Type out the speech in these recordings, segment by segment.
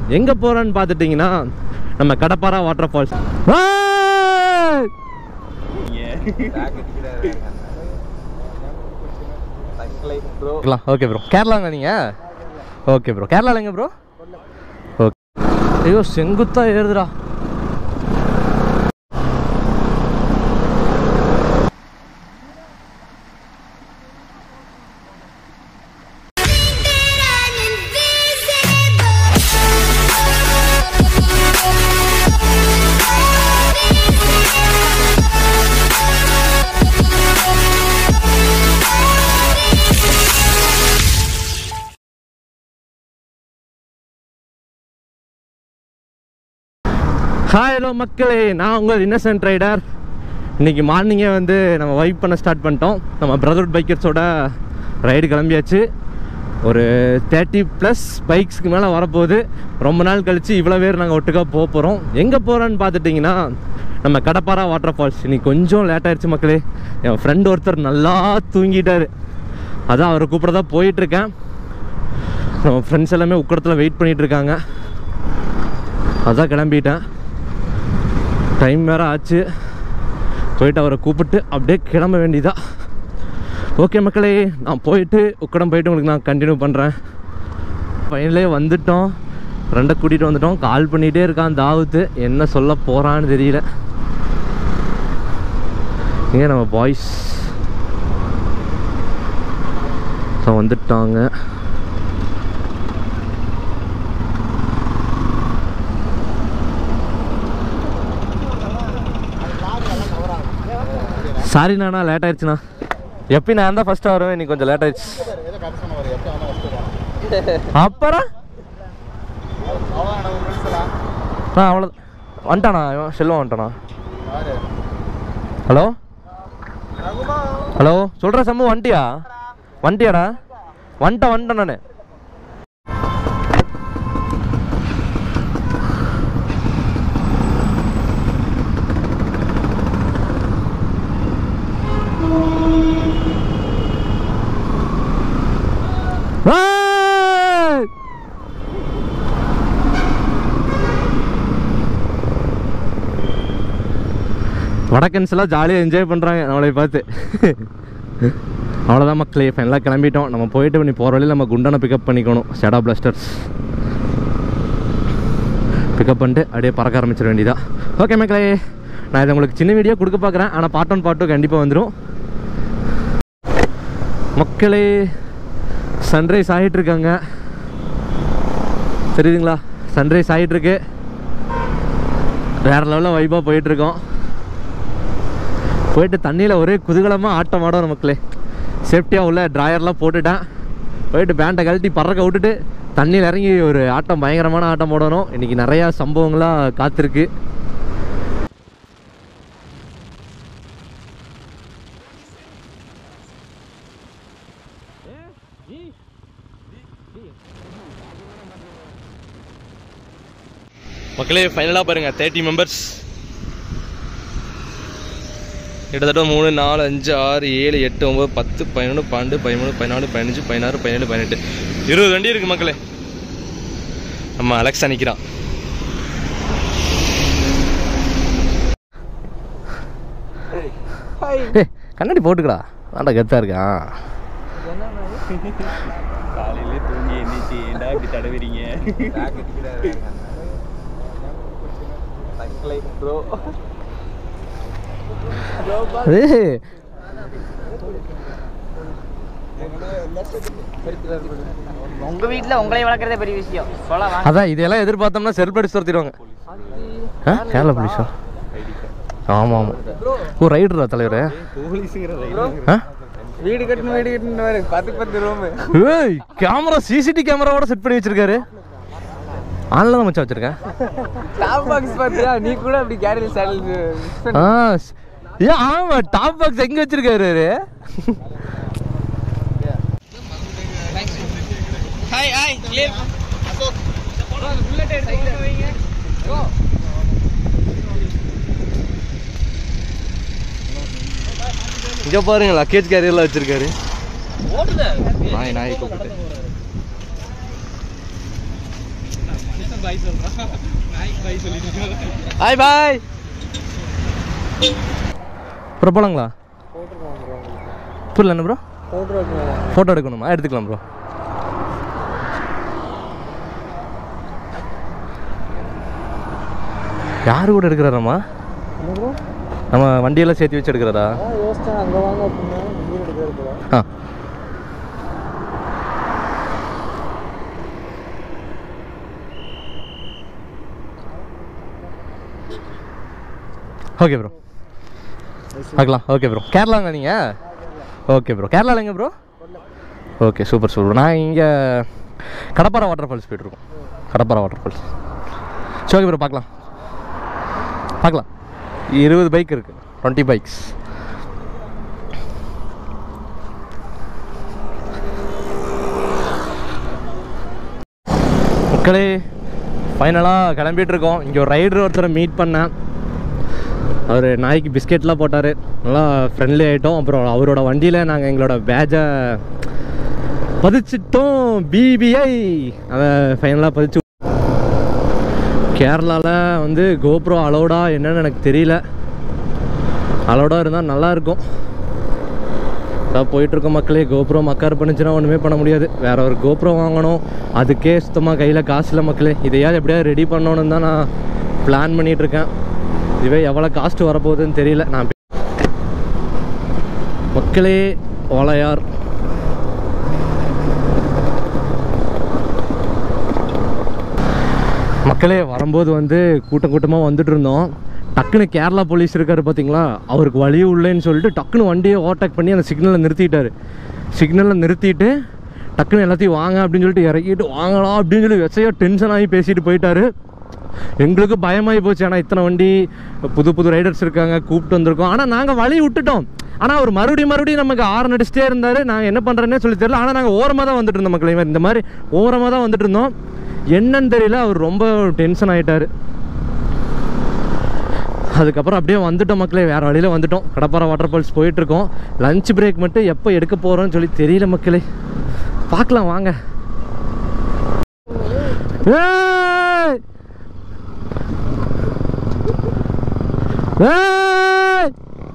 எங்கே போகிறோன்னு பார்த்துட்டிங்கன்னா நம்ம Kadappara water falls okay bro கேரளாங்க நீங்கள் ஓகே ப்ரோ கேரளால எங்க ப்ரோ ஓகே ஐயோ செங்குத்தா ஏறுதுடா ஹாய் ஹலோ மக்களே நான் உங்கள் இன்னசென்ட் ரைடர் இன்னைக்கு மார்னிங்கே வந்து நம்ம வைப் பண்ண ஸ்டார்ட் பண்ணிட்டோம் நம்ம பிரதர்வுட் பைக்கர்ஸோட ரைடு கிளம்பியாச்சு ஒரு தேர்ட்டி ப்ளஸ் பைக்ஸ்க்கு மேலே வரப்போகுது ரொம்ப நாள் கழித்து இவ்வளோ பேர் நாங்கள் ஒட்டுக்கா போக போகிறோம் எங்கே போகிறோன்னு பார்த்துட்டிங்கன்னா நம்ம கடப்பாரா வாட்டர் ஃபால்ஸ் இன்னைக்கு கொஞ்சம் லேட் ஆயிடுச்சு மக்களே என் ஃப்ரெண்ட் ஒருத்தர் நல்லா தூங்கிட்டாரு அதான் அவரை கூப்பிட தான் போயிட்டுருக்கேன் நம்ம ஃப்ரெண்ட்ஸ் எல்லாமே உக்கடத்தில் வெயிட் பண்ணிகிட்டு இருக்காங்க அதான் கிளம்பிட்டேன் டைம் வேறு ஆச்சு போயிட்டு அவரை கூப்பிட்டு அப்படியே கிளம்ப வேண்டியதா ஓகே மக்களே நான் போயிட்டு உக்கடம் போயிட்டு உங்களுக்கு நான் கண்டினியூ பண்ணுறேன் ஃபைனலே வந்துட்டோம் ரெண்டை கூட்டிகிட்டு வந்துட்டோம் கால் பண்ணிகிட்டே இருக்கான் தாவத்து என்ன சொல்ல போகிறான்னு தெரியல இங்கே நம்ம பாய்ஸ் ஸோ வந்துட்டாங்க சாரிண்ணா லேட் ஆயிடுச்சுண்ணா எப்பயும் நான் தான் ஃபஸ்ட்டு வருவேன் இன்னைக்கு கொஞ்சம் லேட் ஆயிடுச்சு அப்புறம் ஆ அவ்வளோ வந்துட்டானா இவன் செல்வம் வந்துட்டானா ஹலோ ஹலோ சொல்கிற சம்மு வந்துட்டியா வந்துட்டியாடா வந்துட்டேன் வந்துட்டேன் நான் ஏய்! வடக்கன்ஸ் எல்லாம் ஜாலியாக என்ஜாய் பண்ணுறாங்க நம்மளை பார்த்து அவ்வளோதான் மக்களே ஃபைனலாக கிளம்பிட்டோம் நம்ம போயிட்டு பண்ணி போகிற வழியில் நம்ம குண்டனை பிக்கப் பண்ணிக்கணும் ஷெடா பிளாஸ்டர்ஸ் பிக்கப் பண்ணிட்டு அப்படியே பறக்க ஆரம்பிச்சிட வேண்டியதா ஓகே மக்களே நான் இதை உங்களுக்கு சின்ன வீடியோ கொடுக்க பார்க்குறேன் ஆனால் பார்ட் ஒன் பார்ட் டூ கண்டிப்பாக வந்துடும் மக்களே சன்ரைஸ் ஆகிட்டு இருக்காங்க தெரியுதுங்களா சன்ரைஸ் ஆகிட்டு இருக்கு வேற லெவலில் வைப்பாக போயிட்டு இருக்கோம் போயிட்டு தண்ணியில் ஒரே குதூகலமாக ஆட்டம் ஆடும் மக்களே சேஃப்டியாக உள்ள ட்ராயர்லாம் போட்டுட்டேன் போயிட்டு பேண்டை கழட்டி பறக்க விட்டுட்டு தண்ணியில் இறங்கி ஒரு ஆட்டம் பயங்கரமான ஆட்டம் போடணும் இன்னைக்கு நிறையா சம்பவங்களாம் காத்திருக்கு மக்களே ஃபைனலாக பாருங்க தேர்ட்டி மெம்பர்ஸ் கிட்டத்தட்ட மூணு நாலு அஞ்சு ஆறு ஏழு எட்டு ஒம்பது பத்து பதினொன்று பன்னெண்டு பதிமூணு பதினாலு பதினஞ்சு பதினாறு பதினேழு பதினெட்டு இருபது வண்டி இருக்கு மக்களே நம்ம அலெக்ஸா நிற்கிறான் ஏய், கண்ணாடி போட்டுக்கடா வேண்டா கெத்தா இருக்கான் காலையில தூங்கி எந்திரிச்சு ஏன்டா இப்படி தடவுறீங்க ப்ரோ ஏய், உங்க வீட்ல உங்களை வளர்க்கறதே பெரிய விஷயம் சொல்ல வாங்க அதான் இதெல்லாம் எதிர்பார்த்தோம்னா செல்ஃபடிச்சு துரத்திடுவாங்க ஆ கேரளா போலீஸா ஆமாம் ஆமாம் ஓ ரைடரா தலைவர் போலீஸுங்கிற ஆ வீடு கட்டணும் வீடு கட்டணும் பத்துக்கு பத்து ரூம் ஏய் கேமரா சிசிடி கேமராவோட செட் பண்ணி வச்சிருக்காரு ஆன்ல தான் மச்சான் வச்சிருக்கேன் டாப் பாக்ஸ் பார்த்தியா நீ கூட அப்படி கேரியல் சேனல் ஆ ஸ்- ஏன் ஆமா டாப் பாக்ஸ் எங்க வச்சிருக்காரு அவரு? ஹாய் ஹாய் கிளியர் இங்க பாருங்க லக்கேஜ் கேரியர்ல வச்சிருக்காரு நாய் நாய் கூப்பிட்டு பாய் பாய் ப்ரோ போலாங்களா புரியல என்ன ப்ரோ ஃபோட்டோ எடுக்கணுமா எடுத்துக்கலாம் ப்ரோ யாரு கூட எடுக்கிறாராம்மா நம்ம வண்டியெல்லாம் சேர்த்து வச்சு எடுக்கிறாரா ஆ ஓகே ப்ரோ பார்க்கலாம் ஓகே ப்ரோ கேரளாங்க நீங்கள் ஓகே ப்ரோ கேரளாவில் எங்கே ப்ரோ ஓகே சூப்பர் சூப்பர் நான் இங்கே கடப்பாறை வாட்டர் ஃபால்ஸ் போயிட்டுருக்கோம் கடப்பாறை வாட்டர் ஃபால்ஸ் சரி ஓகே ப்ரோ பார்க்கலாம் பார்க்கலாம் இருபது பைக் இருக்குது டுவெண்ட்டி பைக்ஸ் மக்களே ஃபைனலாக கிளம்பிட்டு இருக்கோம் இங்கே ஒரு ரைடர் ஒருத்தரை மீட் பண்ணேன் அவர் நாய்க்கு பிஸ்கெட்லாம் போட்டார் நல்லா ஃப்ரெண்ட்லி ஆகிட்டோம் அப்புறம் அவரோட வண்டியில் நாங்கள் எங்களோட பேஜை பதிச்சிட்டோம் பிபிஐ அதை ஃபைனலாக பதிச்சு கேரளாவில் வந்து கோப்ரோ அலோடா என்னன்னு எனக்கு தெரியல அலோடா இருந்தால் நல்லாயிருக்கும் அதான் போயிட்டுருக்கோம் மக்களே கோப்ரோ மக்கார் பண்ணுச்சுன்னா ஒன்றுமே பண்ண முடியாது வேற ஒரு கோப்ரோ வாங்கணும் அதுக்கே சுத்தமாக கையில் காசு இல்லை மக்களே இதையாவது எப்படியாவது ரெடி பண்ணணும்னு தான் நான் பிளான் பண்ணிகிட்ருக்கேன் இதுவே எவ்வளோ காஸ்ட் வரப்போகுதுன்னு தெரியல நான் மக்களே ஓலையார் மக்களே வரும்போது வந்து கூட்டம் கூட்டமாக வந்துட்டு இருந்தோம் டக்குன்னு கேரளா போலீஸ் இருக்காரு பார்த்தீங்களா அவருக்கு வழி உள்ளேன்னு சொல்லிட்டு டக்குன்னு வண்டியை ஓவர்டேக் பண்ணி அந்த சிக்னலில் நிறுத்திட்டாரு சிக்னலில் நிறுத்திட்டு டக்குன்னு எல்லாத்தையும் வாங்க அப்படின்னு சொல்லிட்டு இறக்கிட்டு வாங்கலாம் அப்படின்னு சொல்லி வெச்சையாக டென்ஷன் ஆகி பேசிட்டு போயிட்டாரு எங்களுக்கு பயமாகி போச்சு ஆனால் இத்தனை வண்டி புது புது ரைடர்ஸ் இருக்காங்க கூப்பிட்டு வந்திருக்கோம் ஆனால் நாங்கள் வழி விட்டுட்டோம் ஆனால் அவர் மறுபடியும் மறுபடியும் நமக்கு ஆறு நடிச்சிட்டே இருந்தார் நாங்கள் என்ன பண்ணுறேன்னே சொல்லி தெரியல ஆனால் நாங்கள் ஓரமாக தான் வந்துட்டு இருந்தோம் மக்களே இந்த மாதிரி ஓரமாக தான் வந்துட்டு இருந்தோம் என்னன்னு தெரியல அவர் ரொம்ப டென்ஷன் ஆகிட்டார் அதுக்கப்புறம் அப்படியே வந்துட்டோம் மக்களே வேறு வழியில் வந்துட்டோம் கடப்பாறை வாட்டர் ஃபால்ஸ் போயிட்டுருக்கோம் லஞ்ச் பிரேக் மட்டும் எப்போ எடுக்க போகிறோன்னு சொல்லி தெரியல மக்களே பார்க்கலாம் வாங்க ஏய்! ஏய்!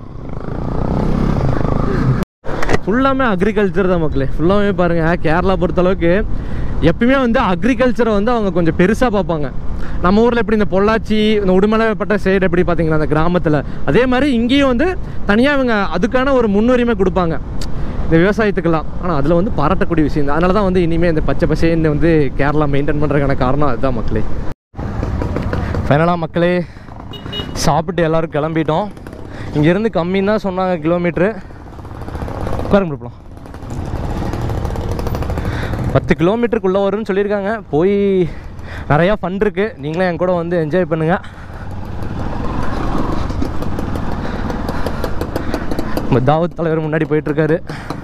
ஃபுல்லாமே அக்ரிகல்ச்சர் தான் மக்களே ஃபுல்லாமே பாருங்கள் கேரளா பொறுத்தளவுக்கு எப்பயுமே வந்து அக்ரிகல்ச்சரை வந்து அவங்க கொஞ்சம் பெருசாக பார்ப்பாங்க நம்ம ஊரில் எப்படி இந்த பொள்ளாச்சி இந்த உடுமலைப்பட்ட சைடு எப்படி பார்த்தீங்களா அந்த கிராமத்தில் அதே மாதிரி இங்கேயும் வந்து தனியாக இவங்க அதுக்கான ஒரு முன்னுரிமை கொடுப்பாங்க இந்த விவசாயத்துக்கெல்லாம் ஆனால் அதில் வந்து பாராட்டக்கூடிய விஷயம் தான் அதனால தான் வந்து இனிமேல் இந்த பச்சை பசேன்னு வந்து கேரளா மெயின்டைன் பண்ணுறதுக்கான காரணம் அதுதான் மக்களே ஃபைனலாக மக்களே சாப்பிட்டு எல்லோரும் கிளம்பிட்டோம் இங்கேருந்து கம்மின்னு தான் சொன்னாங்க கிலோமீட்ரு உட்காருங்க போகலாம் பத்து கிலோமீட்டருக்குள்ளே வரும்னு சொல்லியிருக்காங்க போய் நிறையா ஃபன் இருக்குது நீங்களும் என் கூட வந்து என்ஜாய் பண்ணுங்கள் நம்ம தாவூத் தலைவர் முன்னாடி போயிட்டுருக்காரு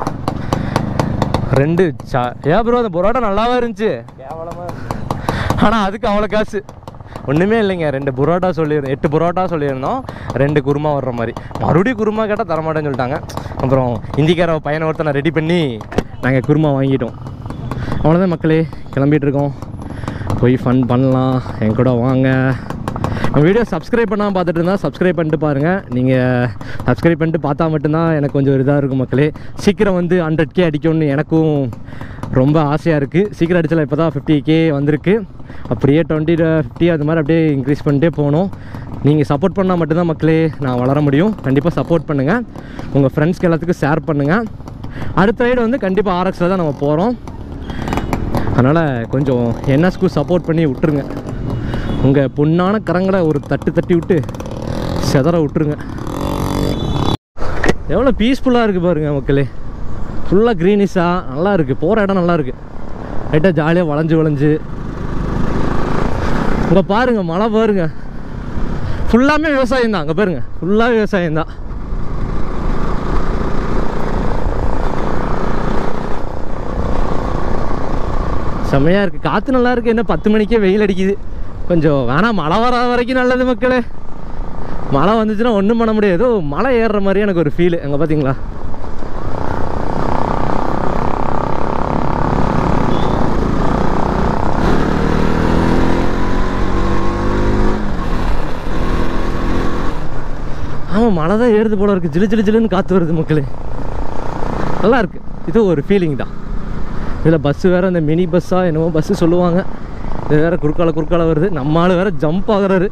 ரெண்டு சா ஏன் ப்ரோ அந்த பரோட்டா நல்லாவா இருந்துச்சு ஆனால் அதுக்கு அவ்வளோ காசு ஒன்றுமே இல்லைங்க ரெண்டு புரோட்டா சொல்லியிருந்தோம் எட்டு புரோட்டா சொல்லியிருந்தோம் ரெண்டு குருமா வர்ற மாதிரி மறுபடியும் குருமா கேட்டால் தரமாட்டேன்னு சொல்லிட்டாங்க அப்புறம் இந்திக்கார பையனை ஒருத்தனை ரெடி பண்ணி நாங்கள் குருமா வாங்கிட்டோம் அவ்வளோதான் மக்களே கிளம்பிட்டு இருக்கோம் போய் ஃபன் பண்ணலாம் என் கூட வாங்க நம்ம வீடியோ சப்ஸ்கிரைப் பண்ணாமல் பார்த்துட்டு இருந்தால் சப்ஸ்கிரைப் பண்ணிட்டு பாருங்கள் நீங்கள் சப்ஸ்கிரைப் பண்ணிட்டு பார்த்தா மட்டும்தான் எனக்கு கொஞ்சம் இதாக இருக்கும் மக்களே சீக்கிரம் வந்து ஹண்ட்ரட் கே அடிக்கணும்னு எனக்கும் ரொம்ப ஆசையாக இருக்குது சீக்கிரம் அடிச்சல இப்போ தான் ஃபிஃப்டி கே வந்திருக்கு அப்படியே டுவெண்ட்டி ஃபிஃப்டி அது மாதிரி அப்படியே இன்க்ரீஸ் பண்ணிட்டே போகணும் நீங்கள் சப்போர்ட் பண்ணால் மட்டும்தான் மக்களே நான் வளர முடியும் கண்டிப்பாக சப்போர்ட் பண்ணுங்கள் உங்கள் ஃப்ரெண்ட்ஸ்க்கு எல்லாத்துக்கும் ஷேர் பண்ணுங்கள் அடுத்த ரைடு வந்து கண்டிப்பாக ஆர்எக்ஸில் தான் நம்ம போகிறோம் அதனால் கொஞ்சம் என்எஸ்க்கு சப்போர்ட் பண்ணி விட்டுருங்க உங்கள் பொண்ணான கரங்களை ஒரு தட்டு தட்டி விட்டு செதற விட்டுருங்க எவ்வளோ பீஸ்ஃபுல்லாக இருக்குது பாருங்க மக்களே ஃபுல்லாக க்ரீனிஷாக நல்லா இருக்குது போகிற இடம் நல்லா இருக்குது லைட்டாக ஜாலியாக வளைஞ்சு வளைஞ்சு இங்கே பாருங்க மழை பாருங்க ஃபுல்லாமே விவசாயம் தான் அங்கே பாருங்க ஃபுல்லாக விவசாயம் தான் செம்மையாக இருக்குது காற்று நல்லா இருக்குது என்ன பத்து மணிக்கே வெயில் அடிக்குது கொஞ்சம் வேணாம் மழை வர வரைக்கும் நல்லது மக்களே மழை வந்துச்சுன்னா ஒன்றும் பண்ண முடியாது ஏதோ மலை ஏறுற மாதிரி எனக்கு ஒரு ஃபீல் அங்கே பார்த்தீங்களா ஆமாம் மழை தான் ஏறுது போல இருக்குது ஜிலு ஜிலு ஜிலுன்னு காற்று வருது மக்களே நல்லா இருக்கு இது ஒரு ஃபீலிங் தான் இதில் பஸ்ஸு வேறு இந்த மினி பஸ்ஸாக என்னமோ பஸ்ஸு சொல்லுவாங்க இது வேறு குறுக்கால குறுக்கால வருது நம்ம ஆள் வேறு ஜம்ப் ஆகுறாரு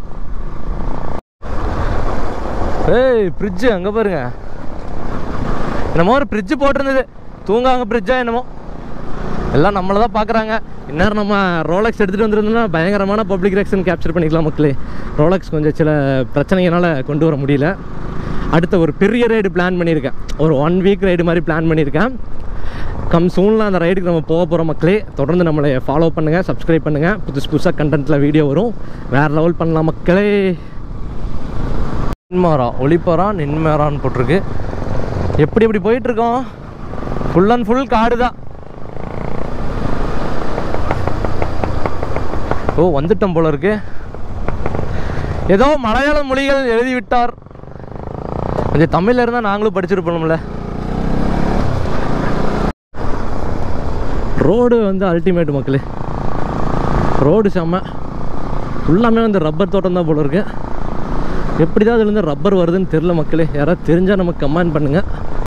ஏய் ஃப்ரிட்ஜு அங்கே பாருங்க என்னமோ ஒரு ஃப்ரிட்ஜு போட்டிருந்தது தூங்காங்க ஃப்ரிட்ஜா என்னமோ எல்லாம் நம்மளை தான் பார்க்குறாங்க இந்நேரம் நம்ம ரோலக்ஸ் எடுத்துகிட்டு வந்திருந்தோம்னா பயங்கரமான பப்ளிக் ரியாக்ஷன் கேப்சர் பண்ணிக்கலாம் மக்களே ரோலக்ஸ் கொஞ்சம் சில பிரச்சனைகளால் கொண்டு வர முடியல அடுத்த ஒரு பெரிய ரைடு பிளான் பண்ணியிருக்கேன் ஒரு ஒன் வீக் ரைடு மாதிரி பிளான் பண்ணியிருக்கேன் கம் சூனில் அந்த ரைடுக்கு நம்ம போக போகிற மக்களே தொடர்ந்து நம்மளை ஃபாலோ பண்ணுங்கள் சப்ஸ்கிரைப் பண்ணுங்கள் புதுசு புதுசாக கண்டென்ட்டில் வீடியோ வரும் வேறு லெவல் பண்ணலாம் மக்களே நின்மாரா ஒளிப்பாரா நின்மாரான்னு போட்டிருக்கு எப்படி எப்படி போயிட்டுருக்கோம் ஃபுல் அண்ட் ஃபுல் காடு தான் ஓ வந்துட்டோம் போல இருக்கு ஏதோ மலையாள மொழிகள் எழுதி விட்டார் கொஞ்சம் தமிழ்ல இருந்தால் நாங்களும் படிச்சிருப்போம்ல ரோடு வந்து அல்டிமேட் மக்களே ரோடு செம்ம ஃபுல்லாமே வந்து ரப்பர் தோட்டம் தான் போல இருக்கு எப்படி தான் அதுலேருந்து ரப்பர் வருதுன்னு தெரில மக்களே யாராவது தெரிஞ்சால் நமக்கு கமெண்ட் பண்ணுங்க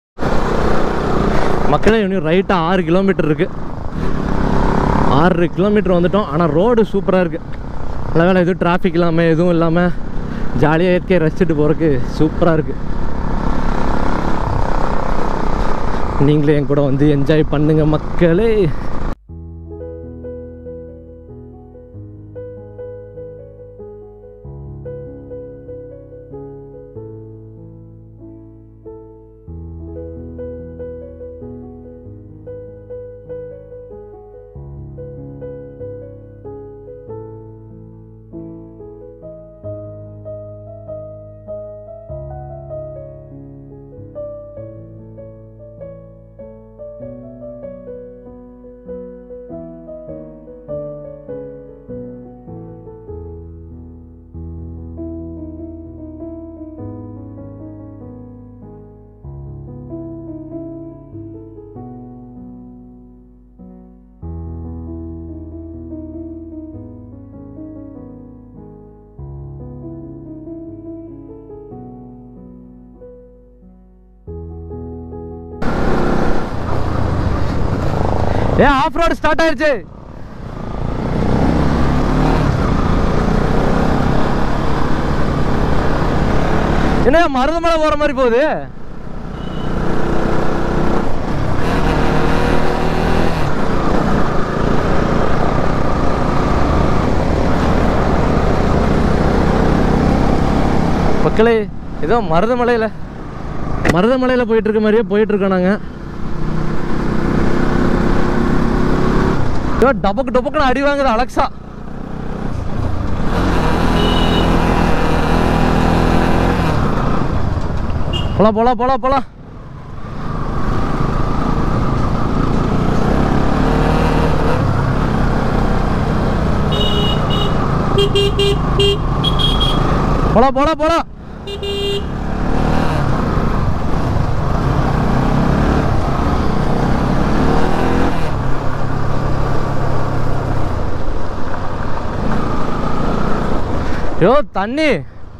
மக்களே இன்னும் ரைட்டாக ஆறு கிலோமீட்டர் இருக்குது ஆறு கிலோமீட்டர் வந்துட்டோம் ஆனால் ரோடு சூப்பராக இருக்குது நல்ல வேலை எதுவும் டிராஃபிக் இல்லாமல் எதுவும் இல்லாமல் ஜாலியாக இயற்கையை ரசிச்சுட்டு போகிறதுக்கு சூப்பராக இருக்குது நீங்களே என் கூட வந்து என்ஜாய் பண்ணுங்க மக்களே ஏன் ஆஃப் ரோடு ஸ்டார்ட் ஆயிருச்சு என்ன மருதமலை போற மாதிரி போகுது மக்களே ஏதோ மருதமலையில மருதமலையில போயிட்டு இருக்க மாதிரியே போயிட்டு இருக்கோம் நாங்க ஐயோ டபக்கு டபக்குன்னு அடி வாங்குது அலெக்சா போலாம் போலாம் போலாம் போலாம் போலாம் போலாம் போலாம் யோ தண்ணி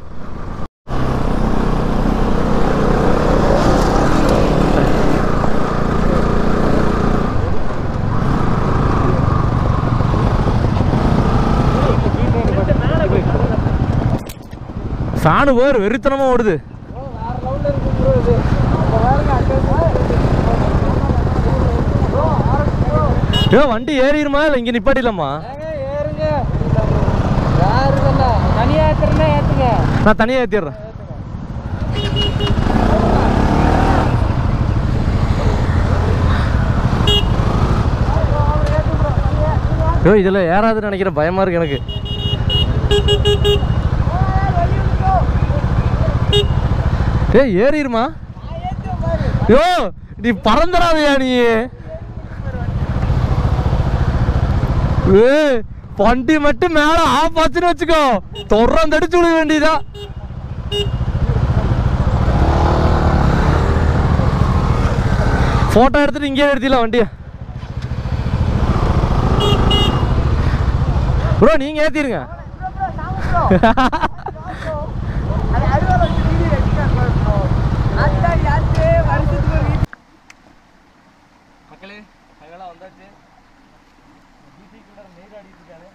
ஃபேனு வேறு வெறித்தனமா ஓடுது யோ வண்டி ஏறிடுமா இல்லை இங்கே நிப்பாட்டிடலாமா தனியா ஏத்துறேன்னா ஏத்துங்க நான் தனியாக ஏற்றிடுறேன் ஐயோ இதில் ஏறாதுன்னு நினைக்கிறேன் பயமாக இருக்கு எனக்கு ஏய் ஏறிடுமா யோ நீ பறந்துடாதயா நீ ஏய் வண்டி மட்டும் மேல ஆஃப் ஆச்சுன்னு வச்சுக்கோ தொடர்ந்து அடிச்சு விட வேண்டியதா போட்டோ எடுத்துட்டு இங்கே எடுத்திடலாம் வண்டிய ப்ரோ நீங்க ஏத்திருங்க ஆடிட்டு இருக்காரு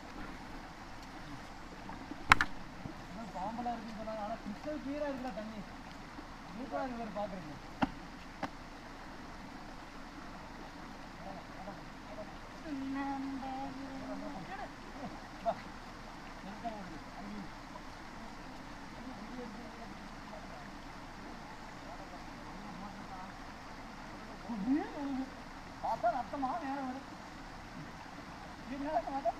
இன்னும் பாம்பெல்லாம் இருக்குன்னு சொன்னாங்க ஆனால் கிறிஸ்டல் கிளியராக இருக்குல்ல தண்ணி சூப்பராக இருக்கு பாரு பார்க்குறதுக்கு பார்த்தா ரத்தமா நேரம் வரும் இது நேரம் பார்த்தா